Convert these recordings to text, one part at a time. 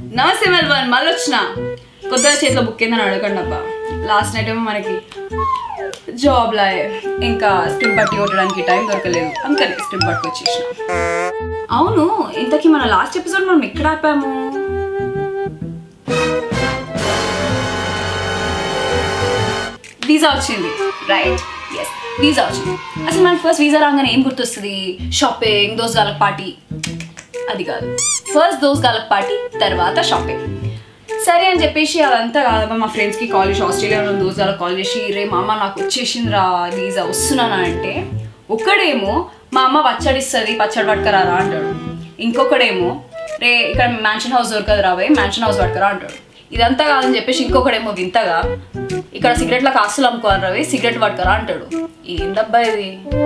నమస్తే మెల్బర్న్ మళ్ళీ వచ్చిన కొత్తగా చేతిలో బుక్ ఏందని అడగండి అబ్బా లాస్ట్ నైట్ ఏమో మనకి జాబ్ లా ఇంకా స్ట్రిప్ పట్టి కొట్టడానికి టైం దొరకలేదు అందుకని స్ట్రిప్ పట్టుకు వచ్చేసిన అవును ఇంతకీ మన లాస్ట్ ఎపిసోడ్ మనం ఎక్కడ ఆపాము వీసా వచ్చింది రైట్ ఎస్ వీసా వచ్చింది అసలు మనకి ఫస్ట్ వీసా రాగానే ఏం గుర్తొస్తుంది షాపింగ్ దోస్ గాలక్ పార్టీ అది కాదు ఫస్ట్ దోస్ గాలక్ పార్టీ తర్వాత షాపింగ్ సరే అని చెప్పేసి అదంతా కాదమ్మా మా ఫ్రెండ్స్కి కాల్ చేసి ఆస్ట్రేలియాలో దోస్ గాలకు కాల్ చేసి రే మా అమ్మ నాకు వచ్చేసింది రా వీసా వస్తున్నానా అంటే ఒక్కడేమో మా అమ్మ పచ్చడిస్తుంది పచ్చడి పట్టుకరారా అంటాడు ఇంకొకడేమో రే ఇక్కడ మ్యాన్షన్ హౌస్ దొరకదు రాబోయ్ మ్యాన్షన్ హౌస్ పట్టుకరా అంటాడు ఇదంతా కాదని చెప్పేసి ఇంకొకడేమో వింతగా ఇక్కడ సిగరెట్ల కాస్తులు అమ్ముకోవాలి రవి సిగరెట్ పట్టుకరా అంటాడు ఏందబ్బా ఇది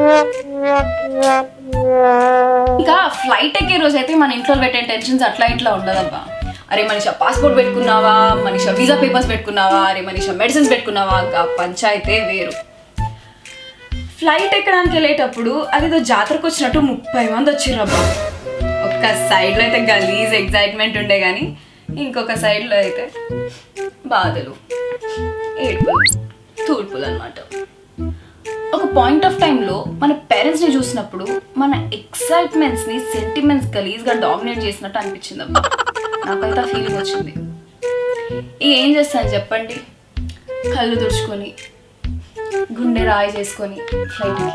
ఇంకా ఫ్లైట్ ఎక్కే రోజు అయితే మన ఇంట్లో పెట్టే టెన్షన్స్ అట్లా ఇట్లా ఉండదబ్బా అరే మనిషి పాస్పోర్ట్ పెట్టుకున్నావా మనిషి వీసా పేపర్స్ పెట్టుకున్నావా అరే మనిషి మెడిసిన్స్ పెట్టుకున్నావా ఇంకా పంచాయితే వేరు ఫ్లైట్ ఎక్కడానికి వెళ్ళేటప్పుడు అదేదో జాతరకు వచ్చినట్టు ముప్పై మంది వచ్చిర్రబ్బా ఒక్క సైడ్లో అయితే గలీజ్ ఎగ్జైట్మెంట్ ఉండే కానీ ఇంకొక సైడ్లో అయితే బాధలు ఏడుపులు తూర్పులు అనమాట ఒక పాయింట్ ఆఫ్ టైంలో మన పేరెంట్స్ని చూసినప్పుడు మన ఎక్సైట్మెంట్స్ని సెంటిమెంట్స్ గలీజ్గా డామినేట్ చేసినట్టు అనిపించింది అబ్బా నాకైతే ఆ ఫీలింగ్ వచ్చింది ఇక ఏం చేస్తాను చెప్పండి కళ్ళు తుడుచుకొని గుండె రాయి చేసుకొని ఫ్లైట్కి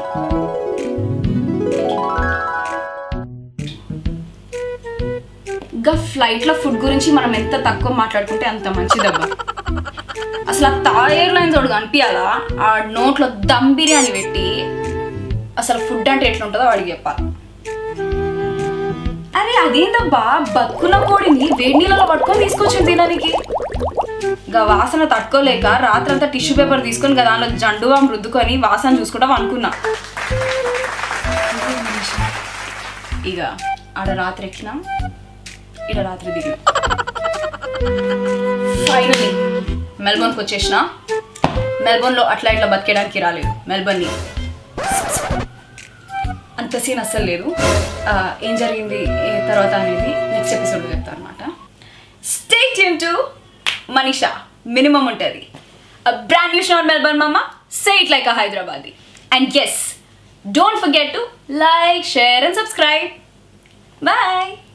ఇంకా ఫ్లైట్లో ఫుడ్ గురించి మనం ఎంత తక్కువ మాట్లాడుకుంటే అంత మంచిదబ్బా అసలు ఆ థాయ్ ఎయిర్లైన్స్ వాడు కనిపించాలా ఆ నోట్లో దమ్ బిర్యానీ పెట్టి అసలు ఫుడ్ అంటే ఎట్లా ఉంటుందో వాడికి చెప్పాలి అరే అదేందబ్బా బతుకున్న కోడిని వేడి నీళ్ళలో పట్టుకొని తీసుకొచ్చింది తినడానికి ఇంకా వాసన తట్టుకోలేక రాత్రంతా టిష్యూ పేపర్ తీసుకొని ఇంకా దానిలో జండువాం రుద్దుకొని వాసన చూసుకుంటాం అనుకున్నా ఇక ఆడ రాత్రి ఎక్కినాం ఈడ రాత్రి దిగినాం ఫైనలీ మెల్బోర్న్కి వచ్చేసిన మెల్బోర్న్లో అట్లా ఇట్లా బతికేయడానికి రాలేదు మెల్బోర్న్ని అంత సీన్ అస్సలు లేదు ఆ, ఏం జరిగింది ఏ తర్వాత అనేది నెక్స్ట్ ఎపిసోడ్లో చెప్తాను అనమాట stay tuned to Manisha minimum ఉంటుంది బ్రాండ్ న్యూ షోర్ మెల్బర్న్ మమ్మ say it like a Hyderabadi and yes don't forget to like share and subscribe bye